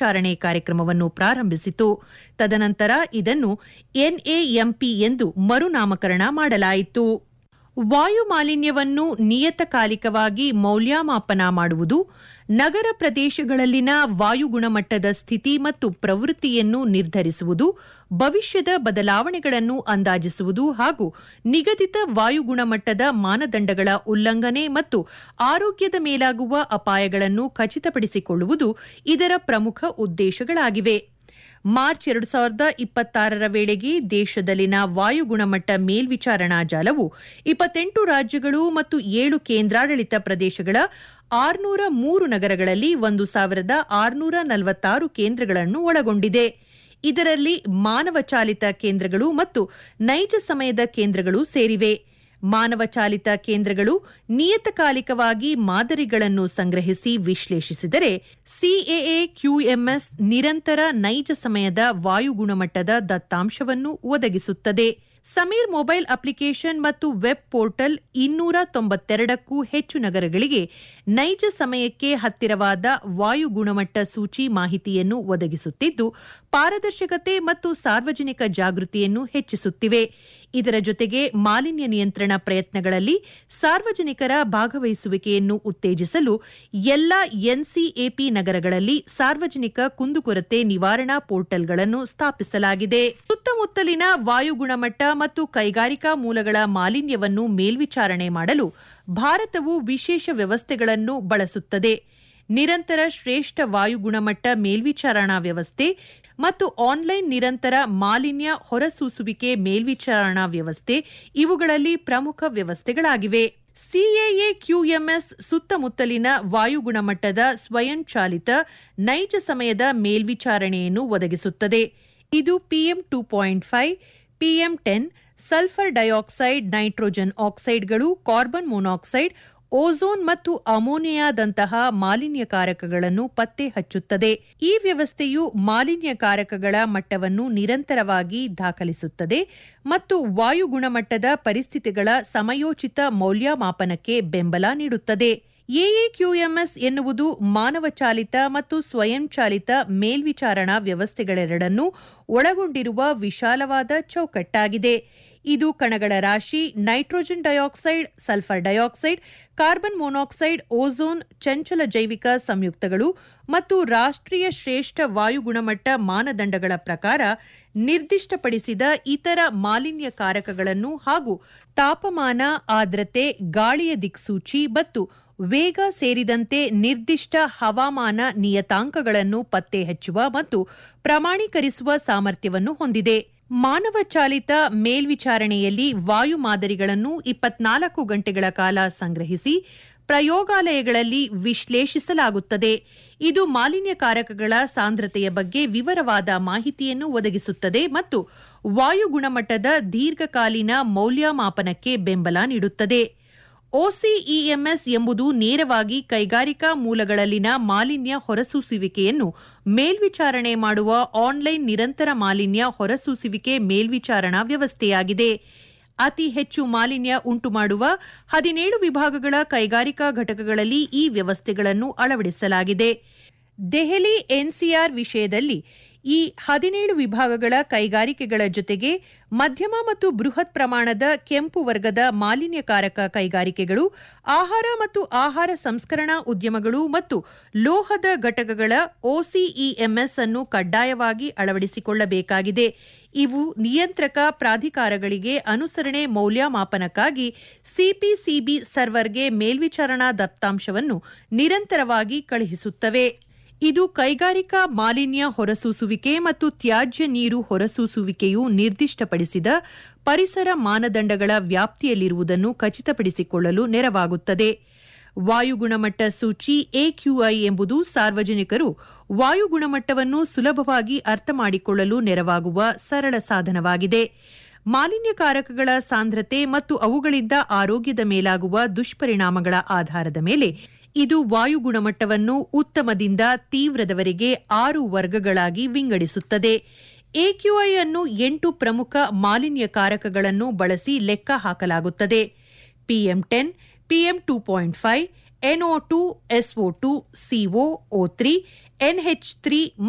ಮೇಲ್ವಿಚಾರಣೆ ಕಾರ್ಯಕ್ರಮವನ್ನು ಪ್ರಾರಂಭಿಸಿತು ತದನಂತರ ಇದನ್ನು ಎನ್ಎಎಂಪಿ ಎಂದು ಮರುನಾಮಕರಣ ಮಾಡಲಾಯಿತು ವಾಯು ಮಾಲಿನ್ಯವನ್ನು ನಿಯತಕಾಲಿಕವಾಗಿ ಮೌಲ್ಯಮಾಪನ ಮಾಡುವುದು ನಗರ ಪ್ರದೇಶಗಳಲ್ಲಿನ ವಾಯು ಗುಣಮಟ್ಟದ ಸ್ಥಿತಿ ಮತ್ತು ಪ್ರವೃತ್ತಿಯನ್ನು ನಿರ್ಧರಿಸುವುದು ಭವಿಷ್ಯದ ಬದಲಾವಣೆಗಳನ್ನು ಅಂದಾಜಿಸುವುದು ಹಾಗೂ ನಿಗದಿತ ವಾಯು ಗುಣಮಟ್ಟದ ಮಾನದಂಡಗಳ ಉಲ್ಲಂಘನೆ ಮತ್ತು ಆರೋಗ್ಯದ ಮೇಲಾಗುವ ಅಪಾಯಗಳನ್ನು ಖಚಿತಪಡಿಸಿಕೊಳ್ಳುವುದು ಇದರ ಪ್ರಮುಖ ಉದ್ದೇಶಗಳಾಗಿವೆ ಮಾರ್ಚ್ ಎರಡು ಸಾವಿರದ ಇಪ್ಪತ್ತಾರರ ವೇಳೆಗೆ ದೇಶದಲ್ಲಿನ ವಾಯು ಗುಣಮಟ್ಟ ಮೇಲ್ವಿಚಾರಣಾ ಜಾಲವು ಇಪ್ಪತ್ತೆಂಟು ರಾಜ್ಯಗಳು ಮತ್ತು ಏಳು ಕೇಂದ್ರಾಡಳಿತ ಪ್ರದೇಶಗಳ ಆರುನೂರ ಮೂರು ನಗರಗಳಲ್ಲಿ ಒಂದು ಸಾವಿರದ ಆರುನೂರ ನಲವತ್ತಾರು ಕೇಂದ್ರಗಳನ್ನು ಒಳಗೊಂಡಿದೆ ಇದರಲ್ಲಿ ಮಾನವ ಚಾಲಿತ ಕೇಂದ್ರಗಳು ಮತ್ತು ನೈಜ ಸಮಯದ ಕೇಂದ್ರಗಳು ಸೇರಿವೆ ಮಾನವ ಚಾಲಿತ ಕೇಂದ್ರಗಳು ನಿಯತಕಾಲಿಕವಾಗಿ ಮಾದರಿಗಳನ್ನು ಸಂಗ್ರಹಿಸಿ ವಿಶ್ಲೇಷಿಸಿದರೆ ಸಿಎಎ ಕ್ಯೂಎಂಎಸ್ ನಿರಂತರ ನೈಜ ಸಮಯದ ವಾಯು ಗುಣಮಟ್ಟದ ದತ್ತಾಂಶವನ್ನು ಒದಗಿಸುತ್ತದೆ ಸಮೀರ್ ಮೊಬೈಲ್ ಅಪ್ಲಿಕೇಶನ್ ಮತ್ತು ವೆಬ್ ಪೋರ್ಟಲ್ ಇನ್ನೂರ ತೊಂಬತ್ತೆರಡಕ್ಕೂ ಹೆಚ್ಚು ನಗರಗಳಿಗೆ ನೈಜ ಸಮಯಕ್ಕೆ ಹತ್ತಿರವಾದ ವಾಯು ಗುಣಮಟ್ಟ ಸೂಚಿ ಮಾಹಿತಿಯನ್ನು ಒದಗಿಸುತ್ತಿದ್ದು ಪಾರದರ್ಶಕತೆ ಮತ್ತು ಸಾರ್ವಜನಿಕ ಜಾಗೃತಿಯನ್ನು ಹೆಚ್ಚಿಸುತ್ತಿವೆ ಇದರ ಜೊತೆಗೆ ಮಾಲಿನ್ಯ ನಿಯಂತ್ರಣ ಪ್ರಯತ್ನಗಳಲ್ಲಿ ಸಾರ್ವಜನಿಕರ ಭಾಗವಹಿಸುವಿಕೆಯನ್ನು ಉತ್ತೇಜಿಸಲು ಎಲ್ಲ ಎನ್ಸಿಎಪಿ ನಗರಗಳಲ್ಲಿ ಸಾರ್ವಜನಿಕ ಕುಂದುಕೊರತೆ ನಿವಾರಣಾ ಪೋರ್ಟಲ್ಗಳನ್ನು ಸ್ಥಾಪಿಸಲಾಗಿದೆ ಸುತ್ತಮುತ್ತಲಿನ ವಾಯು ಗುಣಮಟ್ಟ ಮತ್ತು ಕೈಗಾರಿಕಾ ಮೂಲಗಳ ಮಾಲಿನ್ಯವನ್ನು ಮೇಲ್ವಿಚಾರಣೆ ಮಾಡಲು ಭಾರತವು ವಿಶೇಷ ವ್ಯವಸ್ಥೆಗಳನ್ನು ಬಳಸುತ್ತದೆ ನಿರಂತರ ಶ್ರೇಷ್ಠ ವಾಯು ಗುಣಮಟ್ಟ ಮೇಲ್ವಿಚಾರಣಾ ವ್ಯವಸ್ಥೆ ಮತ್ತು ಆನ್ಲೈನ್ ನಿರಂತರ ಮಾಲಿನ್ಯ ಹೊರಸೂಸುವಿಕೆ ಮೇಲ್ವಿಚಾರಣಾ ವ್ಯವಸ್ಥೆ ಇವುಗಳಲ್ಲಿ ಪ್ರಮುಖ ವ್ಯವಸ್ಥೆಗಳಾಗಿವೆ ಸಿಎಎ ಕ್ಯೂಎಂಎಸ್ ಸುತ್ತಮುತ್ತಲಿನ ವಾಯು ಗುಣಮಟ್ಟದ ಸ್ವಯಂಚಾಲಿತ ನೈಜ ಸಮಯದ ಮೇಲ್ವಿಚಾರಣೆಯನ್ನು ಒದಗಿಸುತ್ತದೆ ಇದು PM two point five PM ten sulphur dioxide nitrogen ಆಕ್ಸೈಡ್ಗಳು ಕಾರ್ಬನ್ ಮೊನಾಕ್ಸೈಡ್ ಓಝೋನ್ ಮತ್ತು ಅಮೋನಿಯಾದಂತಹ ಮಾಲಿನ್ಯಕಾರಕಗಳನ್ನು ಪತ್ತೆ ಹಚ್ಚುತ್ತದೆ ಈ ವ್ಯವಸ್ಥೆಯು ಮಾಲಿನ್ಯಕಾರಕಗಳ ಮಟ್ಟವನ್ನು ನಿರಂತರವಾಗಿ ದಾಖಲಿಸುತ್ತದೆ ಮತ್ತು ವಾಯು ಗುಣಮಟ್ಟದ ಪರಿಸ್ಥಿತಿಗಳ ಸಮಯೋಚಿತ ಮೌಲ್ಯಮಾಪನಕ್ಕೆ ಬೆಂಬಲ ನೀಡುತ್ತದೆ ಎಎಕ್ಯೂಎಂಎಸ್ ಎನ್ನುವುದು ಮಾನವ ಚಾಲಿತ ಮತ್ತು ಸ್ವಯಂಚಾಲಿತ ಮೇಲ್ವಿಚಾರಣಾ ವ್ಯವಸ್ಥೆಗಳೆರಡನ್ನೂ ಒಳಗೊಂಡಿರುವ ವಿಶಾಲವಾದ ಚೌಕಟ್ಟಾಗಿದೆ ಇದು ಕಣಗಳ ರಾಶಿ nitrogen dioxide sulphur dioxide carbon monoxide ozone ಚಂಚಲ ಜೈವಿಕ ಸಂಯುಕ್ತಗಳು ಮತ್ತು ರಾಷ್ಟ್ರೀಯ ಶ್ರೇಷ್ಠ ವಾಯು ಗುಣಮಟ್ಟ ಮಾನದಂಡಗಳ ಪ್ರಕಾರ ನಿರ್ದಿಷ್ಟಪಡಿಸಿದ ಇತರ ಮಾಲಿನ್ಯಕಾರಕಗಳನ್ನು ಹಾಗೂ ತಾಪಮಾನ ಆರ್ದ್ರತೆ ಗಾಳಿಯ ದಿಕ್ಸೂಚಿ ಮತ್ತು ವೇಗ ಸೇರಿದಂತೆ ನಿರ್ದಿಷ್ಟ ಹವಾಮಾನ ನಿಯತಾಂಕಗಳನ್ನು ಪತ್ತೆ ಹಚ್ಚುವ ಮತ್ತು ಪ್ರಮಾಣೀಕರಿಸುವ ಸಾಮರ್ಥ್ಯವನ್ನು ಹೊಂದಿದೆ ಮಾನವ ಚಾಲಿತ ಮೇಲ್ವಿಚಾರಣೆಯಲ್ಲಿ ವಾಯು ಮಾದರಿಗಳನ್ನು ಇಪ್ಪತ್ನಾಲ್ಕು ಗಂಟೆಗಳ ಕಾಲ ಸಂಗ್ರಹಿಸಿ ಪ್ರಯೋಗಾಲಯಗಳಲ್ಲಿ ವಿಶ್ಲೇಷಿಸಲಾಗುತ್ತದೆ ಇದು ಮಾಲಿನ್ಯಕಾರಕಗಳ ಸಾಂದ್ರತೆಯ ಬಗ್ಗೆ ವಿವರವಾದ ಮಾಹಿತಿಯನ್ನು ಒದಗಿಸುತ್ತದೆ ಮತ್ತು ವಾಯು ಗುಣಮಟ್ಟದ ದೀರ್ಘಕಾಲೀನ ಮೌಲ್ಯಮಾಪನಕ್ಕೆ ಬೆಂಬಲ ನೀಡುತ್ತದೆ ಒಸಿಇಎಂಎಸ್ ಎಂಬುದು ನೇರವಾಗಿ ಕೈಗಾರಿಕಾ ಮೂಲಗಳಲ್ಲಿನ ಮಾಲಿನ್ಯ ಹೊರಸೂಸುವಿಕೆಯನ್ನು ಮೇಲ್ವಿಚಾರಣೆ ಮಾಡುವ ಆನ್ಲೈನ್ ನಿರಂತರ ಮಾಲಿನ್ಯ ಹೊರಸೂಸುವಿಕೆ ಮೇಲ್ವಿಚಾರಣಾ ವ್ಯವಸ್ಥೆಯಾಗಿದೆ ಅತಿ ಹೆಚ್ಚು ಮಾಲಿನ್ಯ ಉಂಟುಮಾಡುವ ಹದಿನೇಳು ವಿಭಾಗಗಳ ಕೈಗಾರಿಕಾ ಘಟಕಗಳಲ್ಲಿ ಈ ವ್ಯವಸ್ಥೆಗಳನ್ನು ಅಳವಡಿಸಲಾಗಿದೆ ದೆಹಲಿ ಎನ್ಸಿಆರ್ ವಿಷಯದಲ್ಲಿ ಈ ಹದಿನೇಳು ವಿಭಾಗಗಳ ಕೈಗಾರಿಕೆಗಳ ಜೊತೆಗೆ ಮಧ್ಯಮ ಮತ್ತು ಬೃಹತ್ ಪ್ರಮಾಣದ ಕೆಂಪು ವರ್ಗದ ಮಾಲಿನ್ಯಕಾರಕ ಕೈಗಾರಿಕೆಗಳು ಆಹಾರ ಮತ್ತು ಆಹಾರ ಸಂಸ್ಕರಣಾ ಉದ್ಯಮಗಳು ಮತ್ತು ಲೋಹದ ಘಟಕಗಳ ಒಸಿಇಎಂಎಸ್ ಅನ್ನು ಕಡ್ಡಾಯವಾಗಿ ಅಳವಡಿಸಿಕೊಳ್ಳಬೇಕಾಗಿದೆ ಇವು ನಿಯಂತ್ರಕ ಪ್ರಾಧಿಕಾರಗಳಿಗೆ ಅನುಸರಣೆ ಮೌಲ್ಯಮಾಪನಕ್ಕಾಗಿ ಸಿಪಿಸಿಬಿ ಸರ್ವರ್ಗೆ ಮೇಲ್ವಿಚಾರಣಾ ದತ್ತಾಂಶವನ್ನು ನಿರಂತರವಾಗಿ ಕಳುಹಿಸುತ್ತವೆ ಇದು ಕೈಗಾರಿಕಾ ಮಾಲಿನ್ಯ ಹೊರಸೂಸುವಿಕೆ ಮತ್ತು ತ್ಯಾಜ್ಯ ನೀರು ಹೊರಸೂಸುವಿಕೆಯು ನಿರ್ದಿಷ್ಟಪಡಿಸಿದ ಪರಿಸರ ಮಾನದಂಡಗಳ ವ್ಯಾಪ್ತಿಯಲ್ಲಿರುವುದನ್ನು ಖಚಿತಪಡಿಸಿಕೊಳ್ಳಲು ನೆರವಾಗುತ್ತದೆ ವಾಯು ಗುಣಮಟ್ಟ ಸೂಚಿ ಎಕ್ಯೂಐ ಎಂಬುದು ಸಾರ್ವಜನಿಕರು ವಾಯು ಗುಣಮಟ್ಟವನ್ನು ಸುಲಭವಾಗಿ ಅರ್ಥಮಾಡಿಕೊಳ್ಳಲು ನೆರವಾಗುವ ಸರಳ ಸಾಧನವಾಗಿದೆ ಮಾಲಿನ್ಯಕಾರಕಗಳ ಸಾಂದ್ರತೆ ಮತ್ತು ಅವುಗಳಿಂದ ಆರೋಗ್ಯದ ಮೇಲಾಗುವ ದುಷ್ಪರಿಣಾಮಗಳ ಆಧಾರದ ಮೇಲೆ ಇದು ವಾಯು ಗುಣಮಟ್ಟವನ್ನು ಉತ್ತಮದಿಂದ ತೀವ್ರದವರೆಗೆ ಆರು ವರ್ಗಗಳಾಗಿ ವಿಂಗಡಿಸುತ್ತದೆ ಎಕ್ಯೂಐ ಅನ್ನು ಎಂಟು ಪ್ರಮುಖ ಮಾಲಿನ್ಯಕಾರಕಗಳನ್ನು ಬಳಸಿ ಲೆಕ್ಕ ಹಾಕಲಾಗುತ್ತದೆ PM ten PM two point five N O two S O two C O three N H three